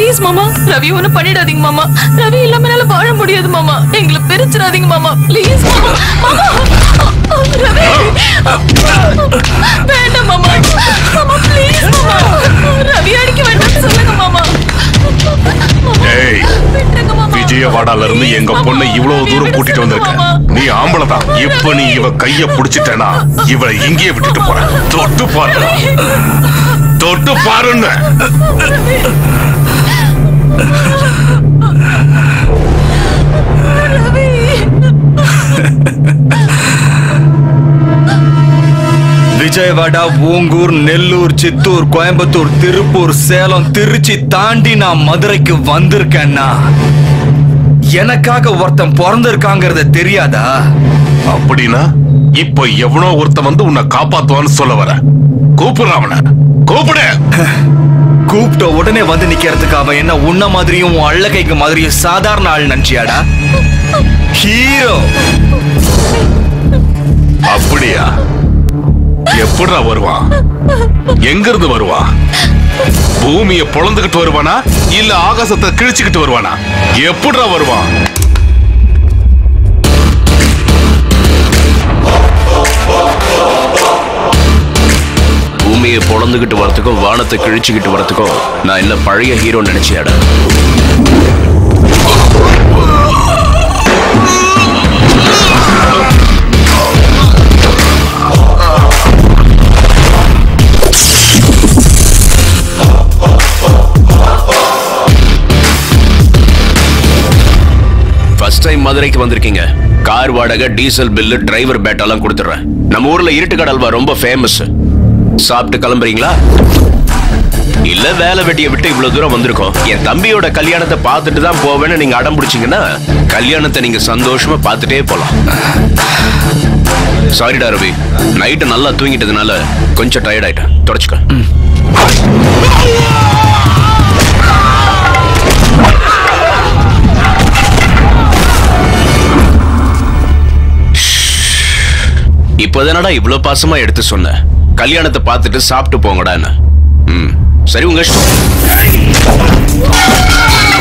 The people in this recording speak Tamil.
ப்ளீஸ் மாமா ரவி ஒண்ணு பண்ணிடாதீங்க மாமா ரவி இல்லாம என்னால வாழ முடியாது மாமா எங்களை பிரிச்சிடாதீங்க மாமா ப்ளீஸ் மாமா மாமா ரவி வேண்டாம் மாமா மாமா ப்ளீஸ் மாமா ரவி அடிக்க வேண்டாம் சொல்லுங்க மாமா ஏய் விட்டுருங்க மாமா விஜயவாடால இருந்து எங்க பொண்ணை இவ்வளவு தூரம் கூட்டிட்டு வந்திருக்க நீ ஆம்பளை தான் இப்ப நீ இவ கைய புடிச்சிட்டேனா இவளை இங்கேயே விட்டுட்டு போற தொட்டு பாரு தொட்டு பாருன்னு விஜயவாடா ஓங்கூர் நெல்லூர் சித்தூர் கோயம்புத்தூர் திருப்பூர் சேலம் திருச்சி தாண்டி நான் மதுரைக்கு வந்திருக்கேன்னா எனக்காக ஒருத்தன் பிறந்திருக்காங்கிறது தெரியாதா அப்படின்னா இப்ப எவனோ ஒருத்தன் வந்து உன்னை காப்பாத்துவான்னு சொல்ல வர கூப்பிடுற அவனை கூப்பிடு கூப்பிட்ட உடனே வந்து நிக்கிறதுக்கு அவன் என்ன உன்ன மாதிரியும் உன் அள்ளகைக்கு மாதிரியும் சாதாரண ஆள் நினைச்சியாடா ஹீரோ அப்படியா எப்படிடா வருவான் எங்க இருந்து வருவான் பூமியை பொழந்துகிட்டு வருவானா இல்ல ஆகாசத்தை கிழிச்சுக்கிட்டு வருவானா எப்படிடா வருவான் பூமியை பொழந்துகிட்டு வரத்துக்கும் வானத்தை கிழிச்சுக்கிட்டு வரத்துக்கும் நான் என்ன பழைய ஹீரோ நினைச்சியாடா ஃபர்ஸ்ட் டைம் மதுரைக்கு வந்திருக்கீங்க கார் வாடகை டீசல் பில்லு டிரைவர் பேட்டெல்லாம் கொடுத்துட்றேன் நம்ம ஊர்ல இருட்டுக்கடை அல்வா ரொம்ப ஃபேமஸ் சாப்பிட்டு கிளம்புறீங்களா இல்ல வேலை வெட்டியை விட்டு இவ்வளவு தூரம் வந்திருக்கோம் என் தம்பியோட கல்யாணத்தை பார்த்துட்டு தான் போவேன்னு நீங்க அடம் பிடிச்சீங்கன்னா கல்யாணத்தை நீங்க சந்தோஷமா பார்த்துட்டே போலாம் சாரிடா ரவி நைட்டு நல்லா தூங்கிட்டதுனால கொஞ்சம் டயர்ட் ஆயிட்டேன் தொடச்சுக்க இப்போதானடா இவ்வளவு பாசமா எடுத்து சொன்ன கல்யாணத்தை பார்த்துட்டு சாப்பிட்டு போங்கடான்னு ம் சரி உங்க இஷ்டம்